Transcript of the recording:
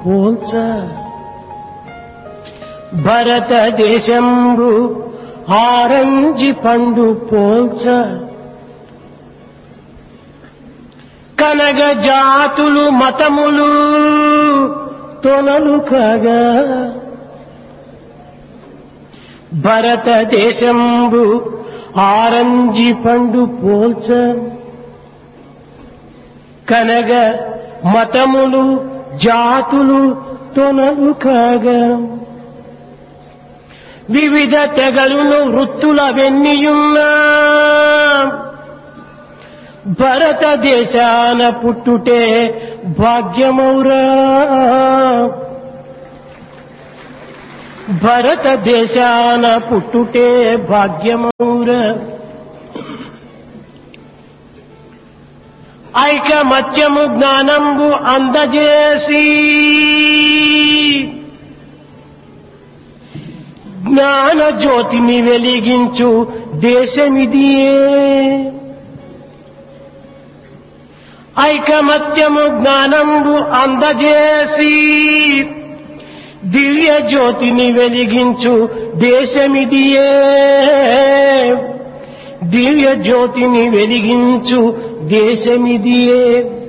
పోల్చ భారతదేశంబు ఆరంజి పండు పోల్చ కనగ జాతులు మతములు తొనలు కాగా భారతదేశంబు ఆరంజి పండు పోల్చ కనగ మతములు జాతులు తొనలు కాగా వివిధ తెగలును వృత్తుల వెన్నియున్నా భారతదేశాన పుట్టుటే భాగ్యమౌరా భారతదేశాన పుట్టుటే భాగ్యమౌరా ఐకమత్యము జ్ఞానంబు అందజేసి జ్ఞాన జ్యోతిని వెలిగించు దేశమిదియే ఐకమత్యము జ్ఞానంబు అందజేసి దివ్య జ్యోతిని వెలిగించు దేశమిదియే దివ్య జ్యోతిని వెలిగించు దేశమిదియే